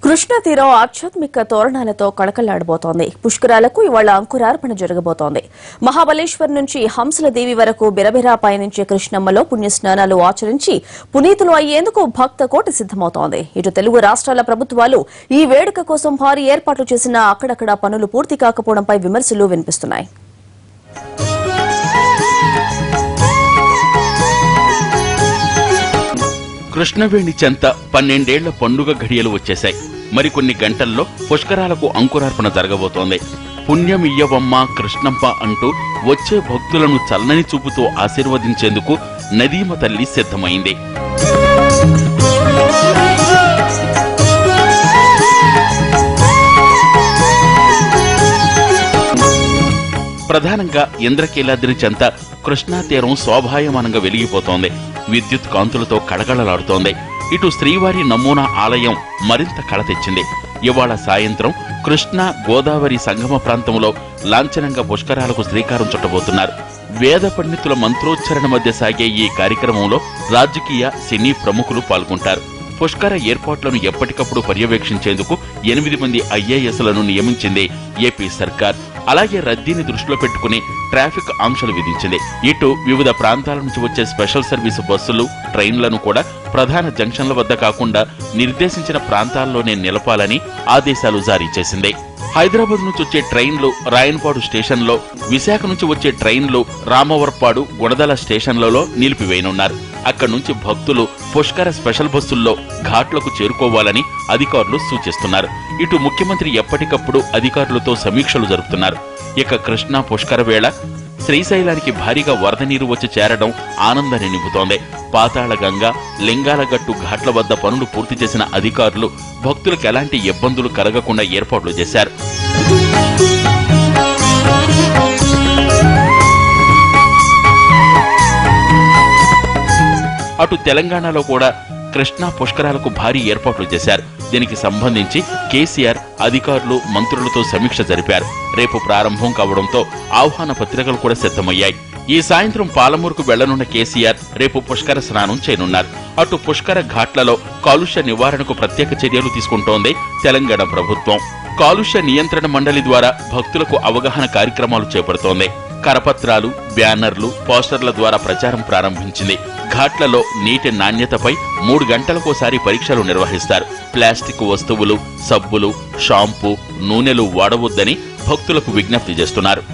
కృష్ణా తీరం ఆధ్యాత్మిక తోరణాలతో కళకళ్లాడబోతోంది పుష్కరాలకు ఇవాళ అంకురార్పణ జరగబోతోంది మహాబలేశ్వర్ నుంచి హంసల దేవి వరకు బిరబిరా పయనించే కృష్ణమ్మలో పుణ్యస్నానాలు ఆచరించి పునీతులు అయ్యేందుకు భక్త కోటి సిద్దమవుతోంది ఇటు తెలుగు రాష్ట్రాల ప్రభుత్వాలు ఈ వేడుక కోసం భారీ ఏర్పాట్లు చేసినా అక్కడక్కడ పనులు పూర్తి కాకపోవడంపై విమర్శలు వినిపిస్తున్నాయి కృష్ణవేణి చెంత పన్నెండేళ్ల పండుగ ఘడియలు వచ్చేశాయి మరికొన్ని గంటల్లో పుష్కరాలకు అంకురార్పణ జరగబోతోంది పుణ్యమియ్యవమ్మ కృష్ణమ్మ అంటూ వచ్చే భక్తులను చల్లని చూపుతో ఆశీర్వదించేందుకు నదీమ తల్లి సిద్ధమైంది ప్రధానంగా ఇంద్రకీలాద్రి చెంత కృష్ణా తీరం శోభాయమానంగా వెలిగిపోతోంది విద్యుత్ కాంతులతో కడగడలాడుతోంది ఇటు శ్రీవారి నమూనా ఆలయం మరింత కళ తెచ్చింది ఇవాళ సాయంత్రం కృష్ణా గోదావరి సంగమ ప్రాంతంలో లాంఛనంగా పుష్కరాలకు శ్రీకారం చుట్టబోతున్నారు వేద పండితుల మంత్రోచ్చరణ మధ్య సాగే ఈ కార్యక్రమంలో రాజకీయ సినీ ప్రముఖులు పాల్గొంటారు పుష్కర ఏర్పాట్లను ఎప్పటికప్పుడు పర్యవేక్షించేందుకు ఎనిమిది మంది ఐఏఎస్లను నియమించింది ఏపీ సర్కార్ అలాగే రద్దీని దృష్టిలో పెట్టుకుని ట్రాఫిక్ ఆంక్షలు విధించింది ఇటు వివిధ ప్రాంతాల నుంచి వచ్చే స్పెషల్ సర్వీసు బస్సులు ట్రైన్లను కూడా ప్రధాన జంక్షన్ల వద్ద కాకుండా నిర్దేశించిన ప్రాంతాల్లోనే నిలపాలని ఆదేశాలు జారీ చేసింది హైదరాబాద్ నుంచి వచ్చే ట్రైన్లు రాయన్పాడు స్టేషన్లో విశాఖ నుంచి వచ్చే ట్రైన్లు రామవరపాడు గుణదల స్టేషన్లలో నిలిపివేయనున్నారు అక్కడి నుంచి భక్తులు పుష్కర స్పెషల్ బస్సుల్లో ఘాట్లకు చేరుకోవాలని అధికారులు సూచిస్తున్నారు ఇటు ముఖ్యమంత్రి ఎప్పటికప్పుడు అధికారులతో సమీక్షలు జరుపుతున్నారు ఇక కృష్ణా పుష్కర వేళ శ్రీశైలానికి భారీగా వరద నీరు వచ్చి చేరడం ఆనందాన్ని నింపుతోంది పాతాళ గంగ లింగాలగట్టు ఘాట్ల వద్ద పనులు పూర్తి చేసిన అధికారులు భక్తులకు ఎలాంటి ఇబ్బందులు కలగకుండా ఏర్పాట్లు చేశారు అటు తెలంగాణలో కూడా కృష్ణా పుష్కరాలకు భారీ ఏర్పాట్లు చేశారు దీనికి సంబంధించి కేసీఆర్ అధికారులు మంత్రులతో సమీక్ష జరిపారు రేపు ప్రారంభం కావడంతో ఆహ్వాన పత్రికలు కూడా సిద్ధమయ్యాయి ఈ సాయంత్రం పాలమూరుకు వెళ్లనున్న కేసీఆర్ రేపు పుష్కర స్నానం చేయనున్నారు అటు పుష్కర ఘాట్లలో కాలుష్య నివారణకు ప్రత్యేక చర్యలు తీసుకుంటోంది తెలంగాణ ప్రభుత్వం కాలుష్య నియంత్రణ మండలి ద్వారా భక్తులకు అవగాహన కార్యక్రమాలు చేపడుతోంది కరపత్రాలు బ్యానర్లు పోస్టర్ల ద్వారా ప్రచారం ప్రారంభించింది ఘాట్లలో నీటి నాణ్యతపై మూడు గంటలకోసారి పరీక్షలు నిర్వహిస్తారు ప్లాస్టిక్ వస్తువులు సబ్బులు షాంపూ నూనెలు వాడవద్దని భక్తులకు విజ్ఞప్తి చేస్తున్నారు